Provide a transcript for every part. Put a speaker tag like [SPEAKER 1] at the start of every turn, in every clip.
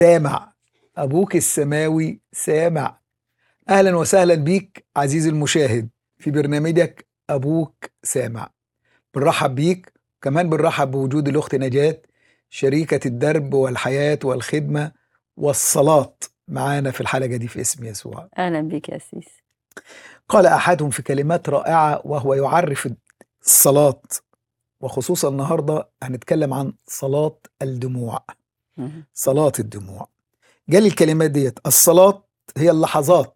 [SPEAKER 1] سامع أبوك السماوي سامع أهلا وسهلا بيك عزيزي المشاهد في برنامجك أبوك سامع بنرحب بيك كمان بنرحب بوجود الأخت نجاة شريكة الدرب والحياة والخدمة والصلاة معانا في الحلقة دي في اسم يسوع
[SPEAKER 2] اهلا بيك يا سيس
[SPEAKER 1] قال أحدهم في كلمات رائعة وهو يعرف الصلاة وخصوصا النهاردة هنتكلم عن صلاة الدموع
[SPEAKER 2] مهم.
[SPEAKER 1] صلاة الدموع قال الكلمات ديت الصلاة هي اللحظات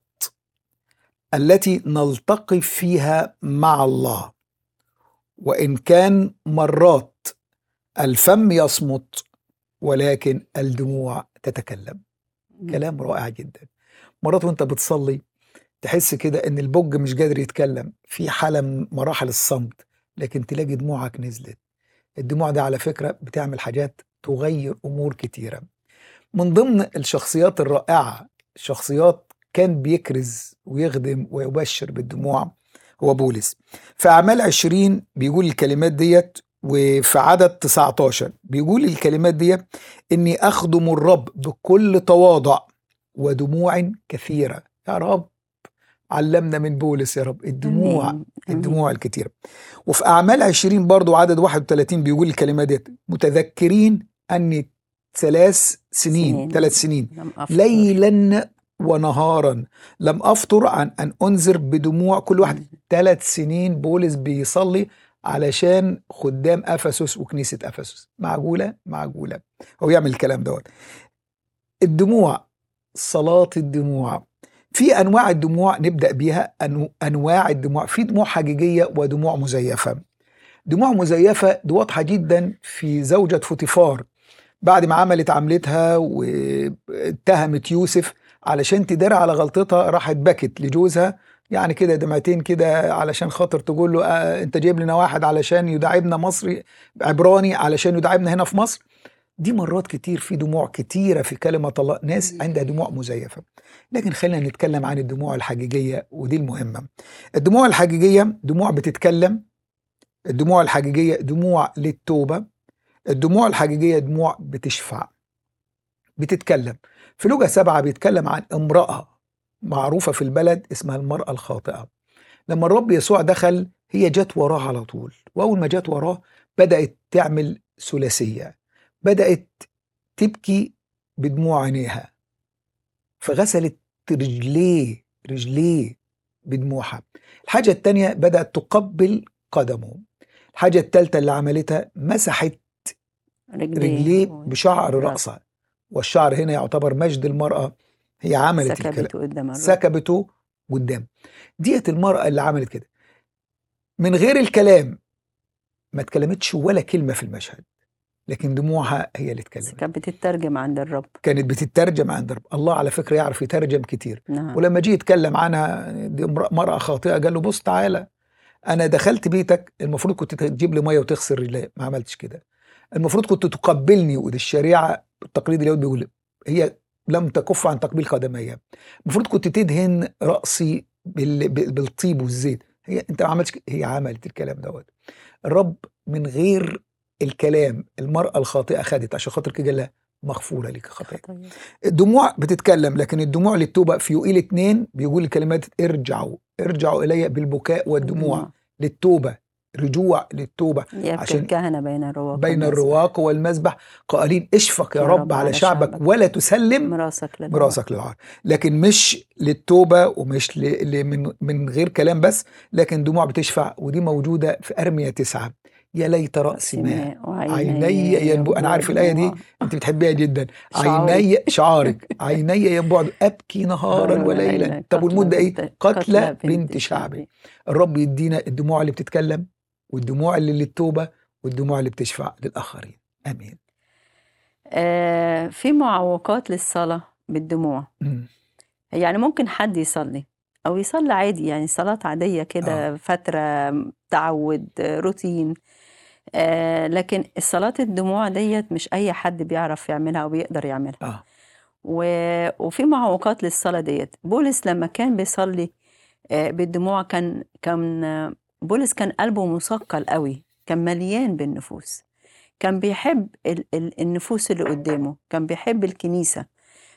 [SPEAKER 1] التي نلتقي فيها مع الله وإن كان مرات الفم يصمت ولكن الدموع تتكلم كلام رائع جدا مرات وانت بتصلي تحس كده ان البج مش قادر يتكلم في حالة من مراحل الصمت لكن تلاقي دموعك نزلت الدموع ده على فكرة بتعمل حاجات تغير أمور كتيرة من ضمن الشخصيات الرائعة شخصيات كان بيكرز ويخدم ويبشر بالدموع هو بولس في أعمال عشرين بيقول الكلمات ديت وفي عدد 19 بيقول الكلمات ديت إني أخدم الرب بكل تواضع ودموع كثيرة يا رب علمنا من بولس يا رب الدموع
[SPEAKER 2] آمين.
[SPEAKER 1] الدموع الكتيرة وفي أعمال عشرين برضو عدد 31 بيقول الكلمات ديت متذكرين أني ثلاث سنين
[SPEAKER 2] سنين.
[SPEAKER 1] ثلاث سنين
[SPEAKER 2] لم أفطر.
[SPEAKER 1] ليلا ونهارا لم أفطر عن أن أنذر بدموع كل واحد ثلاث سنين بولس بيصلي علشان خدام أفسس وكنيسة أفسس معقولة معقولة هو يعمل الكلام دوت الدموع صلاة الدموع في أنواع الدموع نبدأ بيها أنو- أنواع الدموع في دموع حقيقية ودموع مزيفة دموع مزيفة دي واضحة جدا في زوجة فوتيفار بعد ما عملت عملتها واتهمت يوسف علشان تدار على غلطتها راحت بكت لجوزها يعني كده دمعتين كده علشان خاطر تقول له آه انت جايب لنا واحد علشان يداعبنا مصري عبراني علشان يداعبنا هنا في مصر دي مرات كتير في دموع كتيرة في كلمة الله ناس عندها دموع مزيفة لكن خلينا نتكلم عن الدموع الحقيقية ودي المهمة الدموع الحقيقية دموع بتتكلم الدموع الحقيقية دموع للتوبة الدموع الحقيقية دموع بتشفع بتتكلم في لغة سبعة بيتكلم عن امرأة معروفة في البلد اسمها المرأة الخاطئة لما الرب يسوع دخل هي جت وراه على طول وأول ما جت وراه بدأت تعمل ثلاثية بدأت تبكي بدموع عينيها فغسلت رجليه رجليه بدموعها الحاجة التانية بدأت تقبل قدمه الحاجة التالتة اللي عملتها مسحت رجليه بشعر رأسها والشعر هنا يعتبر مجد المرأة هي عملت الكلام
[SPEAKER 2] سكبته قدام الرب
[SPEAKER 1] سكبته قدام ديت المرأة اللي عملت كده من غير الكلام ما اتكلمتش ولا كلمة في المشهد لكن دموعها هي اللي
[SPEAKER 2] بس
[SPEAKER 1] اتكلمت
[SPEAKER 2] كانت بتترجم عند الرب
[SPEAKER 1] كانت بتترجم عند رب الله على فكرة يعرف يترجم كتير
[SPEAKER 2] نعم
[SPEAKER 1] ولما جه يتكلم عنها دي امرأة- مرأة خاطئة قال له بص تعالى أنا دخلت بيتك المفروض كنت تجيب لي مية وتغسل رجلي ما عملتش كده المفروض كنت تقبلني ودي الشريعة التقليد اليهودي بيقول هي لم تكف عن تقبيل قدمي المفروض كنت تدهن رأسي بال- بال- بالطيب والزيت هي انت ما عملتش كده. هي عملت الكلام دوت الرب من غير الكلام المرأة الخاطئة خدت عشان خاطر كده قال لها مغفورة لك خطاياك
[SPEAKER 2] طيب.
[SPEAKER 1] الدموع بتتكلم لكن الدموع للتوبة في يوئيل اتنين بيقول الكلمات ارجعوا ارجعوا إلي بالبكاء والدموع للتوبة رجوع للتوبة
[SPEAKER 2] يبكي
[SPEAKER 1] عشان
[SPEAKER 2] الكهنة بين الرواق
[SPEAKER 1] بين
[SPEAKER 2] والمسبح.
[SPEAKER 1] الرواق والمذبح قائلين اشفق يا رب على شعبك ولا تسلم
[SPEAKER 2] مراسك للرب
[SPEAKER 1] براسك للعار لكن مش للتوبة ومش ل... ل... من... من غير كلام بس لكن دموع بتشفع ودي موجودة في أرمية تسعة يا ليت رأسي ماء عيني ينبو أنا عارف الآية دي أنت بتحبيها جدا
[SPEAKER 2] شعارك.
[SPEAKER 1] عيني شعارك عيني ينبعد أبكي نهارا وليلا طب والمدة إيه قتلى بنت شعبي الرب يدينا الدموع اللي بتتكلم والدموع اللي للتوبة والدموع اللي بتشفع للآخرين آمين
[SPEAKER 2] آه في معوقات للصلاة بالدموع
[SPEAKER 1] مم.
[SPEAKER 2] يعني ممكن حد يصلي أو يصلي عادي يعني صلاة عادية كده فترة تعود آه، روتين آه لكن الصلاة الدموع ديت مش أي حد بيعرف يعملها أو بيقدر يعملها
[SPEAKER 1] آه
[SPEAKER 2] و... وفي معوقات للصلاة ديت بولس لما كان بيصلي آه، بالدموع كان كان آه، بولس كان قلبه مثقل قوي كان مليان بالنفوس كان بيحب ال- ال- النفوس اللي قدامه كان بيحب الكنيسة